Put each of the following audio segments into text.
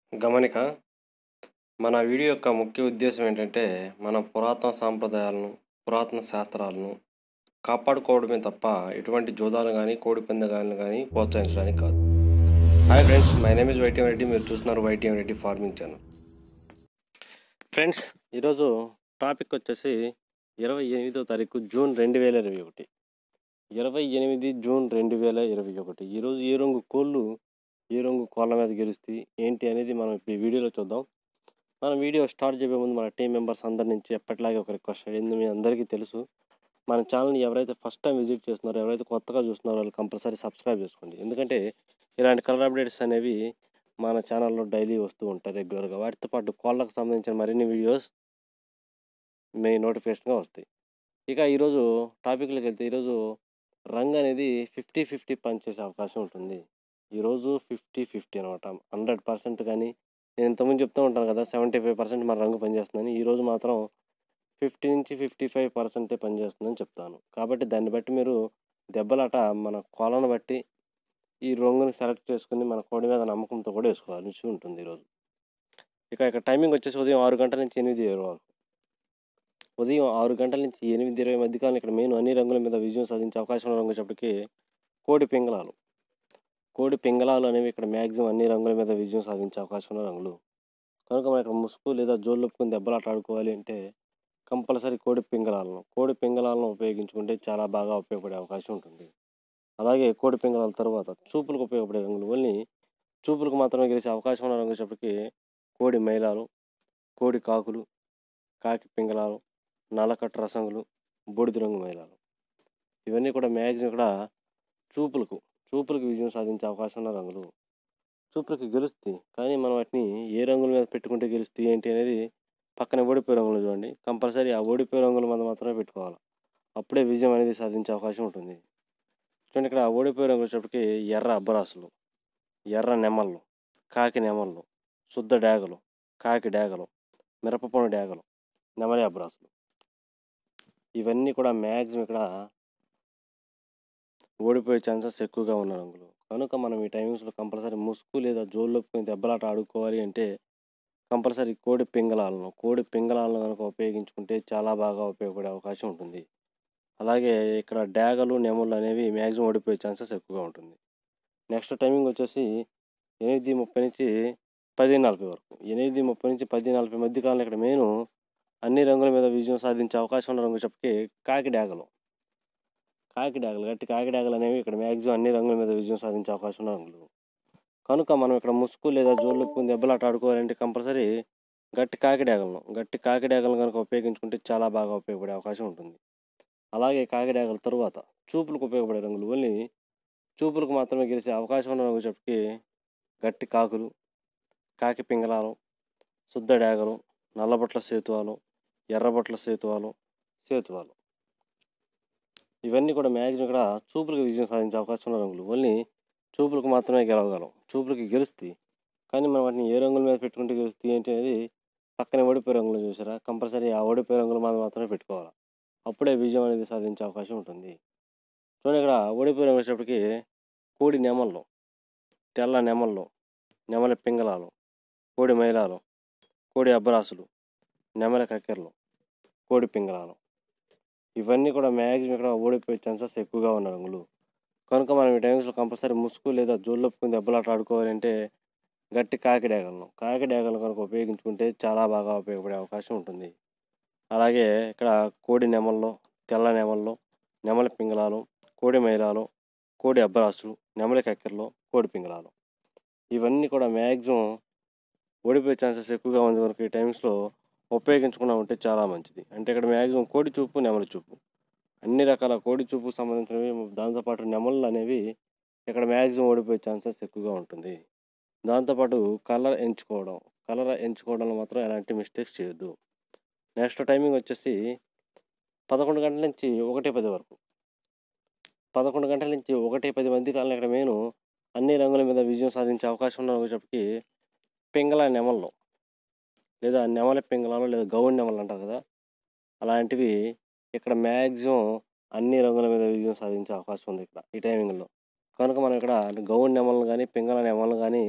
గమనిక మన వీడియో యొక్క ముఖ్య ఉద్దేశం ఏంటంటే మన పురాతన సాంప్రదాయాలను పురాతన శాస్త్రాలను కాపాడుకోవడమే తప్ప ఎటువంటి జోదాలు కానీ కోడి పందాలను కానీ ప్రోత్సహించడానికి కాదు hi friends my name is YTM Reddy మీరు చూస్తున్నారు YTM Reddy farming channel friends ఈరోజు టాపిక్ వచ్చేసి ఇరవై ఎనిమిదో తారీఖు జూన్ రెండు వేల ఇరవై ఒకటి ఇరవై ఎనిమిది జూన్ రెండు వేల ఇరవై ఒకటి ఈరోజు ఏ రంగు కోళ్ళు ఏ రంగు కోళ్ళ మీద గెలుస్తాయి ఏంటి అనేది మనం ఇప్పుడు ఈ వీడియోలో చూద్దాం మన వీడియో స్టార్ట్ చేయబోయే ముందు మన టీం మెంబర్స్ అందరి నుంచి ఎప్పటిలాగే ఒక రిక్వెస్ట్ అడిగింది మీ అందరికీ తెలుసు మన ఛానల్ని ఎవరైతే ఫస్ట్ టైం విజిట్ చేస్తున్నారో ఎవరైతే కొత్తగా చూస్తున్నారో వాళ్ళు కంపల్సరీ సబ్స్క్రైబ్ చేసుకోండి ఎందుకంటే ఇలాంటి కలర్ అప్డేట్స్ అనేవి మన ఛానల్లో డైలీ వస్తూ ఉంటాయి రెగ్యులర్గా వాటితో పాటు కోళ్ళకు సంబంధించిన మరిన్ని వీడియోస్ మీ నోటిఫికేషన్గా వస్తాయి ఇక ఈరోజు టాపిక్లోకి వెళ్తే ఈరోజు రంగ్ అనేది ఫిఫ్టీ ఫిఫ్టీ పనిచేసే అవకాశం ఉంటుంది ఈరోజు ఫిఫ్టీ ఫిఫ్టీ అనమాట హండ్రెడ్ పర్సెంట్ కానీ నేను ఇంతకుముందు చెప్తూ ఉంటాను కదా సెవెంటీ ఫైవ్ పర్సెంట్ మన రంగు పనిచేస్తుందని ఈరోజు మాత్రం ఫిఫ్టీ నుంచి ఫిఫ్టీ ఫైవ్ పర్సెంటే పనిచేస్తుందని చెప్తాను కాబట్టి దాన్ని బట్టి మీరు దెబ్బలాట మన కోలను బట్టి ఈ రంగుని సెలెక్ట్ చేసుకుని మన కోడి మీద నమ్మకంతో కూడా వేసుకోవాల్సి ఉంటుంది ఈరోజు ఇక ఇక టైమింగ్ వచ్చేసి ఉదయం ఆరు గంటల నుంచి ఎనిమిది ఇరవై వరకు ఉదయం ఆరు గంటల నుంచి ఎనిమిది ఇరవై మధ్యకాలం ఇక్కడ మెయిన్ అన్ని రంగుల మీద విజయం సాధించే అవకాశం ఉన్న రంగు వచ్చేప్పటికి కోడి పింగళాలు కోడి పింగళాలు అనేవి ఇక్కడ మ్యాక్సిమం అన్ని రంగుల మీద విజయం సాధించే అవకాశం ఉన్న రంగులు కనుక మనం ఇక్కడ ముసుగు లేదా జోళ్ళొప్పుకుని దెబ్బలాట ఆడుకోవాలి అంటే కంపల్సరీ కోడి పింగళాలను కోడి పింగళాలను ఉపయోగించుకుంటే చాలా బాగా ఉపయోగపడే అవకాశం ఉంటుంది అలాగే కోడి పింగళాల తర్వాత చూపులకు ఉపయోగపడే రంగులు ఓన్లీ చూపులకు మాత్రమే గెలిచే అవకాశం ఉన్న రంగు వచ్చేప్పటికి కోడి మైలాలు కోడి కాకులు కాకి పింగళాలు నల్లకట్ట రసంగులు బూడిద రంగు మైలాలు ఇవన్నీ కూడా మ్యాక్సిమం ఇక్కడ చూపులకు చూపులకు విజయం సాధించే అవకాశం ఉన్న రంగులు చూపులకు గెలుస్తాయి కానీ మనం వాటిని ఏ రంగుల మీద పెట్టుకుంటే గెలుస్తాయి ఏంటి అనేది పక్కన ఓడిపోయే రంగులు చూడండి కంపల్సరీ ఆ ఓడిపోయే రంగుల మీద మాత్రమే పెట్టుకోవాలి అప్పుడే విజయం అనేది సాధించే అవకాశం ఉంటుంది చూడండి ఇక్కడ ఓడిపోయే రంగులు వచ్చేప్పటికి ఎర్ర అబ్బరాసులు ఎర్ర నెమళ్ళు కాకి నెమళ్ళు శుద్ధ డేగలు కాకి డేగలు మిరపపొను డేగలు నెమలి అబ్బరాసులు ఇవన్నీ కూడా మ్యాక్సిమం ఇక్కడ ఓడిపోయే ఛాన్సెస్ ఎక్కువగా ఉన్న రంగులు కనుక మనం ఈ టైమింగ్స్లో కంపల్సరీ ముసుగు లేదా జోల్లోకి దెబ్బలాట ఆడుకోవాలి అంటే కంపల్సరీ కోడి పింగళాలను కోడి పింగళాలను కనుక ఉపయోగించుకుంటే చాలా బాగా ఉపయోగపడే అవకాశం ఉంటుంది అలాగే ఇక్కడ డ్యాగలు నెమళ్ళు అనేవి మ్యాక్సిమం ఓడిపోయే ఛాన్సెస్ ఎక్కువగా ఉంటుంది నెక్స్ట్ టైమింగ్ వచ్చేసి ఎనిమిది ముప్పై నుంచి పది నలభై వరకు ఎనిమిది ముప్పై నుంచి పది నలభై మధ్య కాలంలో ఇక్కడ మెయిన్ అన్ని రంగుల మీద విజయం సాధించే అవకాశం ఉన్న రంగు చెప్పి కాకి డ్యాగలు కాకి డ్యాగలు గట్టి కాకి డ్యాగలు అనేవి ఇక్కడ మ్యాక్సిమం అన్ని రంగుల మీద విజయం సాధించే అవకాశం ఉన్న రంగులు కనుక మనం ఇక్కడ ముసుగు లేదా జోళ్ళు దెబ్బలాట ఆడుకోవాలంటే కంపల్సరీ గట్టి కాకి డ్యాగలను గట్టి కాకి డ్యాగలను కనుక ఉపయోగించుకుంటే చాలా బాగా ఉపయోగపడే అవకాశం ఉంటుంది అలాగే కాకి డ్యాగల తరువాత చూపులకు ఉపయోగపడే రంగులు ఓన్లీ చూపులకు మాత్రమే గెలిచే అవకాశం ఉన్న రంగు చెప్పి గట్టి కాకులు కాకి పింగళాలు శుద్ధ డ్యాగలు నల్లబొట్ల సేతువాలు ఎర్రబొట్ల సేతువాలు సేతువాలు ఇవన్నీ కూడా మ్యాక్సిమం ఇక్కడ చూపులకు విజయం సాధించే అవకాశం ఉన్న రంగులు ఓన్లీ చూపులకు మాత్రమే గెలవగలం చూపులకి గెలుస్తాయి కానీ మనం వాటిని ఏ రంగుల మీద పెట్టుకుంటే గెలుస్తాయి ఏంటి అనేది పక్కనే ఓడిపోయే రంగులు చూసారా కంపల్సరీ ఆ ఓడిపోయే రంగుల మీద మాత్రమే పెట్టుకోవాలి అప్పుడే విజయం అనేది సాధించే అవకాశం ఉంటుంది చూడండి ఇక్కడ ఓడిపోయే రంగు వచ్చేటప్పటికి కోడి నెమళ్ళు తెల్ల నెమళ్ళు నెమలి పింగళాలు కోడి మైలాలు కోడి అబ్బరాసులు నెమలి కక్కెరలు కోడి పింగళాలు ఇవన్నీ కూడా మ్యాక్సిమం ఇక్కడ ఓడిపోయే ఛాన్సెస్ ఎక్కువగా ఉన్న రంగులు కనుక మనం ఈ టైమ్స్లో కంపల్సరీ ముసుగు లేదా జోళ్ళొప్పుకుని దెబ్బలాట ఆడుకోవాలంటే గట్టి కాకి డ్యాగలను కాకి డ్యాగలను కనుక ఉపయోగించుకుంటే చాలా బాగా ఉపయోగపడే అవకాశం ఉంటుంది అలాగే ఇక్కడ కోడి నెమల్లో తెల్ల నెమల్లో నెమలి పింగళాలు కోడి మైలాలు కోడి అబ్బరాసులు నెమలి కక్కెరలు కోడి పింగళాలు ఇవన్నీ కూడా మ్యాక్సిమం ఓడిపోయే ఛాన్సెస్ ఎక్కువగా ఉంది కనుక ఈ టైమ్స్లో ఉపయోగించుకున్నా ఉంటే చాలా మంచిది అంటే ఇక్కడ మ్యాక్సిమం కోడి చూపు నెమలి చూపు అన్ని రకాల కోడి చూపుకు సంబంధించినవి దాంతోపాటు నెమళ్ళు అనేవి ఇక్కడ మ్యాక్సిమం ఓడిపోయే ఛాన్సెస్ ఎక్కువగా ఉంటుంది దాంతోపాటు కలర్ ఎంచుకోవడం కలర్ ఎంచుకోవడంలో మాత్రం ఎలాంటి మిస్టేక్స్ చేయొద్దు నెక్స్ట్ టైమింగ్ వచ్చేసి పదకొండు గంటల నుంచి ఒకటి పది వరకు పదకొండు గంటల నుంచి ఒకటి పది మంది కాలం ఇక్కడ మెయిన్ అన్ని రంగుల మీద విజయం సాధించే అవకాశం ఉన్న చెప్పి పింగళ నెమళ్ళు లేదా నెమలి పింగళాలు లేదా గౌన్ నెమలు అంటారు కదా అలాంటివి ఇక్కడ మ్యాక్సిమం అన్ని రంగుల మీద విజయం సాధించే అవకాశం ఉంది ఇక్కడ ఈ టైమింగ్లో కనుక మనం ఇక్కడ గౌన్ నెమలను కానీ పింగళ నెమలను కానీ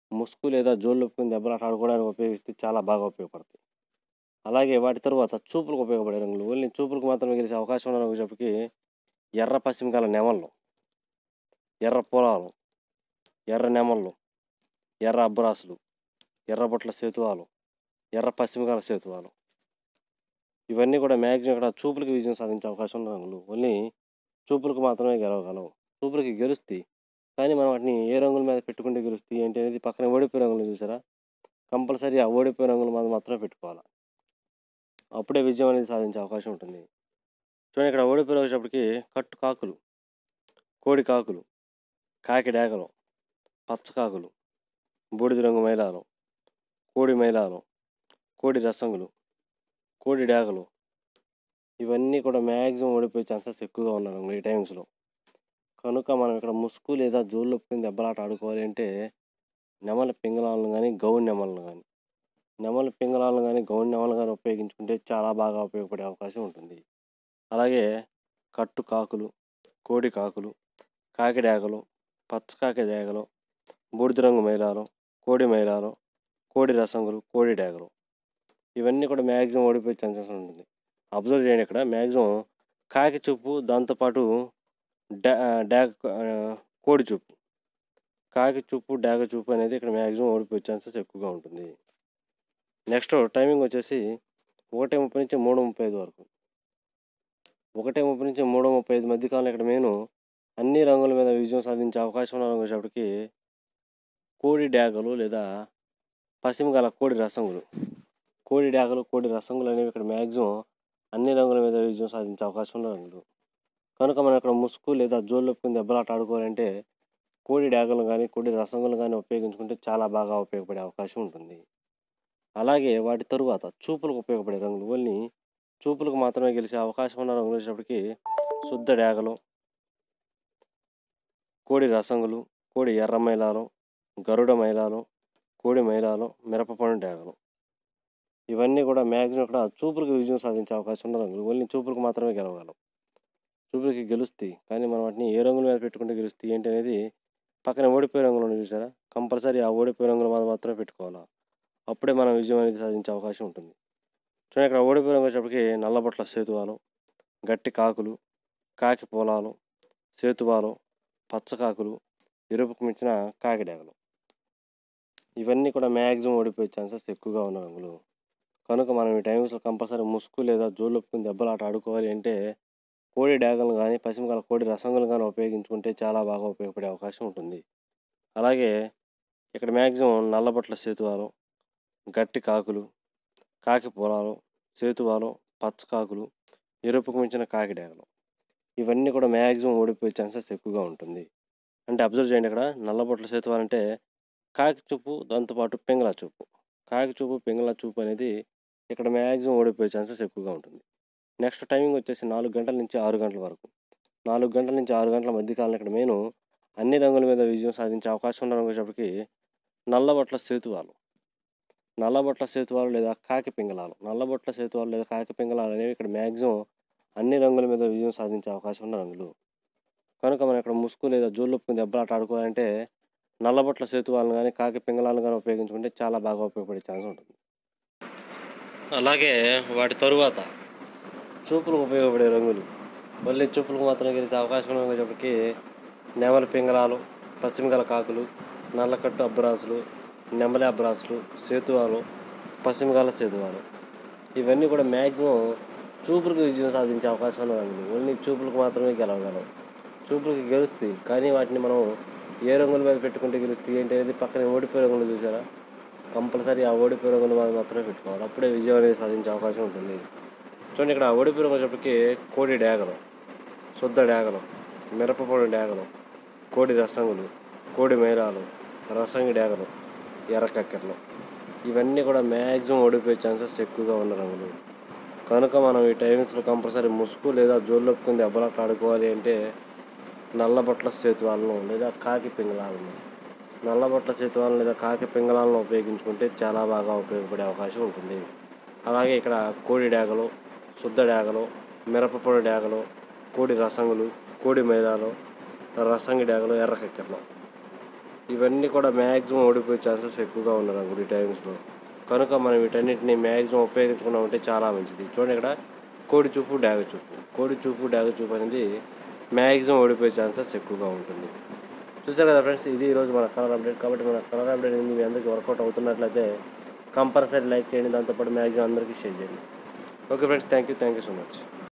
ముసుగు లేదా జోళ్ళొప్పుకుని దెబ్బలాట ఆడుకోవడానికి ఉపయోగిస్తే చాలా బాగా ఉపయోగపడతాయి అలాగే వాటి తరువాత చూపులకు ఉపయోగపడే రంగులు ఓన్లీ చూపులకు మాత్రమే గెలిచే అవకాశం ఉన్న రంగులకి ఎర్ర పశ్చిమకాల నెమళ్ళు ఎర్ర పొలాలు ఎర్ర నెమళ్ళు ఎర్ర అబ్బరాసులు ఎర్రబొట్ల సేతువాలు ఎర్ర పశ్చిమకాల సేతువాలు ఇవన్నీ కూడా మ్యాక్సిమం ఇక్కడ చూపులకి విజయం సాధించే అవకాశం ఉన్న రంగులు ఓన్లీ చూపులకు మాత్రమే గెలవగలవు చూపులకి గెలుస్తాయి కానీ మనం వాటిని ఏ రంగుల మీద పెట్టుకుంటే గెలుస్తాయి ఏంటి అనేది పక్కన ఓడిపోయే రంగులు చూసారా కంపల్సరీ ఆ ఓడిపోయే రంగుల మీద మాత్రమే పెట్టుకోవాలి అప్పుడే విజయం అనేది సాధించే అవకాశం ఉంటుంది చూడండి ఇక్కడ ఓడిపోయి వచ్చేటప్పటికి కట్టు కాకులు కోడి కాకులు కాకి డేగలు పచ్చ కాకులు బూడిద రంగు మైలాలు కోడి మైలాలు కోడి రసంగులు కోడి డేగలు ఇవన్నీ కూడా మ్యాక్సిమం ఓడిపోయే ఛాన్సెస్ ఎక్కువగా ఉన్నాయి ఈ టైమ్స్లో కనుక మనం ఇక్కడ ముసుగు లేదా జోళ్ళు ఒప్పుకుని దెబ్బలాట ఆడుకోవాలి అంటే నెమల పింగళాలను కానీ గౌన్ నెమలను కానీ నెమల పింగళాలను కానీ గౌన్ నెమలను కానీ ఉపయోగించుకుంటే చాలా బాగా ఉపయోగపడే అవకాశం ఉంటుంది అలాగే కట్టు కాకులు కోడి కాకులు కాకి డేగలు పచ్చ కాకి డేగలు బూడిద రంగు మైలాలు కోడి మైలాలు కోడి రసంగులు కోడి డేగలు ఇవన్నీ కూడా మ్యాక్సిమం ఓడిపోయే ఛాన్సెస్ ఉంటుంది అబ్జర్వ్ చేయండి ఇక్కడ మ్యాక్సిమం కాకి చూపు దాంతోపాటు డా డాగ కోడి చూపు కాకి చూపు డాగ చూపు అనేది ఇక్కడ మ్యాక్సిమం ఓడిపోయే ఛాన్సెస్ ఎక్కువగా ఉంటుంది నెక్స్ట్ టైమింగ్ వచ్చేసి ఒకటి ముప్పై నుంచి మూడు ముప్పై ఐదు వరకు ఒకటి ముప్పై నుంచి మూడు ముప్పై ఐదు మధ్య కాలంలో ఇక్కడ నేను అన్ని రంగుల మీద విజయం సాధించే అవకాశం ఉన్న రంగు వచ్చేటప్పటికి కోడి డాగలు లేదా పశ్చిమ గల కోడి రసంగులు కోడి డాగలు కోడి రసంగులు అనేవి ఇక్కడ మ్యాక్సిమం అన్ని రంగుల మీద విజయం సాధించే అవకాశం ఉన్న రంగులు కనుక మనం ఇక్కడ ముసుగు లేదా జోళ్ళు ఒప్పుకుని దెబ్బలాట ఆడుకోవాలంటే కోడి డాగలు కానీ కోడి రసంగులు కానీ ఉపయోగించుకుంటే చాలా బాగా ఉపయోగపడే అవకాశం ఉంటుంది అలాగే వాటి తరువాత చూపులకు ఉపయోగపడే రంగులు ఓన్లీ చూపులకు మాత్రమే గెలిచే అవకాశం ఉన్న రంగులు వచ్చేటప్పటికి శుద్ధ డాగలు కోడి రసంగులు కోడి ఎర్ర మైలాలు గరుడ మైలాలు కోడి మైలాలు మిరపపండు డాగలు ఇవన్నీ కూడా మ్యాక్సిమం ఇక్కడ చూపులకు విజయం సాధించే అవకాశం ఉన్న రంగులు ఓన్లీ చూపులకు మాత్రమే గెలవగలం చూపులకి గెలుస్తాయి కానీ మనం వాటిని ఏ రంగుల మీద పెట్టుకుంటే గెలుస్తాయి ఏంటి అనేది పక్కన ఓడిపోయే రంగులు ఉన్నాయి చూసారా కంపల్సరీ ఆ ఓడిపోయే రంగుల మీద మాత్రమే పెట్టుకోవాలి అప్పుడే మనం విజయం అనేది సాధించే అవకాశం ఉంటుంది చూడండి ఇక్కడ ఓడిపోయే రంగు వచ్చేటప్పటికి నల్లబొట్ల సేతువాలు గట్టి కాకులు కాకి పొలాలు సేతువాలు పచ్చకాకులు ఎరుపుకు మించిన కాకిడాగలు ఇవన్నీ కూడా మ్యాక్సిమం ఓడిపోయే ఛాన్సెస్ ఎక్కువగా ఉన్న రంగులు కనుక మనం ఈ టైమ్స్లో కంపల్సరీ ముసుగు లేదా జోళ్ళు ఒప్పుకుని దెబ్బలాట ఆడుకోవాలి అంటే కోడి డాగలను కానీ పశ్చిమకాల కోడి రసంగులు కానీ ఉపయోగించుకుంటే చాలా బాగా ఉపయోగపడే అవకాశం ఉంటుంది అలాగే ఇక్కడ మ్యాక్సిమం నల్లబొట్ల సేతువాలు గట్టి కాకులు కాకి పొలాలు సేతువాలు పచ్చకాకులు ఎరుపుకు మించిన కాకి డాగలు ఇవన్నీ కూడా మ్యాక్సిమం ఓడిపోయే ఛాన్సెస్ ఎక్కువగా ఉంటుంది అంటే అబ్జర్వ్ చేయండి ఇక్కడ నల్లబొట్ల సేతువాలు అంటే కాకి చూపు దాంతోపాటు పింగళ చూపు కాకి చూపు పింగళ చూపు అనేది ఇక్కడ మ్యాక్సిమం ఓడిపోయే ఛాన్సెస్ ఎక్కువగా ఉంటుంది నెక్స్ట్ టైమింగ్ వచ్చేసి నాలుగు గంటల నుంచి ఆరు గంటల వరకు నాలుగు గంటల నుంచి ఆరు గంటల మధ్య కాలంలో ఇక్కడ నేను అన్ని రంగుల మీద విజయం సాధించే అవకాశం ఉన్న రంగు వచ్చేటప్పటికి నల్లబొట్ల సేతువాలు నల్లబొట్ల సేతువాలు లేదా కాకి పింగళాలు నల్లబొట్ల సేతువాలు లేదా కాకి పింగళాలు అనేవి ఇక్కడ మ్యాక్సిమం అన్ని రంగుల మీద విజయం సాధించే అవకాశం ఉన్న రంగులు కనుక మనం ఇక్కడ ముసుగు లేదా జోళ్ళొప్పుకుని దెబ్బలాట ఆడుకోవాలంటే నల్లబొట్ల సేతువాలను కానీ కాకి పింగళాలను కానీ ఉపయోగించుకుంటే చాలా బాగా ఉపయోగపడే ఛాన్స్ ఉంటుంది అలాగే వాటి తరువాత చూపులకు ఉపయోగపడే రంగులు మళ్ళీ చూపులకు మాత్రం గెలిచే అవకాశం ఉన్నప్పటికీ నెమల పింగళాలు పశ్చిమగల కాకులు నల్లకట్టు అబ్బరాసులు నెమలి అబ్బరాసులు సేతువాలు పశ్చిమగాల సేతువాలు ఇవన్నీ కూడా మ్యాక్సిమం చూపులకు విజయం సాధించే అవకాశం ఉన్న రంగులు ఓన్లీ చూపులకు మాత్రమే గెలవగలం చూపులకు గెలుస్తాయి కానీ వాటిని మనం ఏ రంగుల మీద పెట్టుకుంటే గెలుస్తాయి ఏంటి అనేది పక్కన ఓడిపోయే రంగులు చూసారా కంపల్సరీ ఆ ఓడిపోయే రంగుల మీద మాత్రమే పెట్టుకోవాలి అప్పుడే విజయం అనేది సాధించే అవకాశం ఉంటుంది చూడండి ఇక్కడ ఓడిపోయే రంగు వచ్చేప్పటికి కోడి డాగలు శుద్ధ డాగలు మిరపపొడి డాగలు కోడి రసంగులు కోడి మేరాలు రసంగి డాగలు ఎర్ర కక్కెరలు ఇవన్నీ కూడా మ్యాక్సిమం ఓడిపోయే ఛాన్సెస్ ఎక్కువగా ఉన్న రంగులు కనుక మనం ఈ టైమింగ్స్లో కంపల్సరీ ముసుగు లేదా జోళ్ళొప్పుకుని దెబ్బలాట ఆడుకోవాలి అంటే నల్లబొట్ల సేతువాలను లేదా కాకి పింగళాలను నల్లబొట్ల సేతువాలను లేదా కాకి పింగళాలను ఉపయోగించుకుంటే చాలా బాగా ఉపయోగపడే అవకాశం ఉంటుంది అలాగే ఇక్కడ కోడి డాగలు శుద్ధ డాగలు మిరపపొడి డాగలు కోడి రసంగులు కోడి మైదాలు రసంగి డాగలు ఎర్ర కక్కెరలు ఇవన్నీ కూడా మ్యాక్సిమం ఓడిపోయే ఛాన్సెస్ ఎక్కువగా ఉన్న రంగులు ఈ టైమ్స్లో కనుక మనం వీటన్నిటిని మ్యాక్సిమం ఉపయోగించుకున్నా ఉంటే చాలా మంచిది చూడండి ఇక్కడ కోడి చూపు డాగ చూపు కోడి చూపు డాగ చూపు అనేది మ్యాక్సిమం ఓడిపోయే ఛాన్సెస్ ఎక్కువగా ఉంటుంది చూసారు కదా ఫ్రెండ్స్ ఇది ఈరోజు మన కలర్ అప్డేట్ కాబట్టి మన కలర్ అప్డేట్ అనేది మీ అందరికీ వర్కౌట్ అవుతున్నట్లయితే కంపల్సరీ లైక్ చేయండి దాంతోపాటు మ్యాక్సిమం అందరికీ షేర్ చేయండి okay friends thank you thank you so much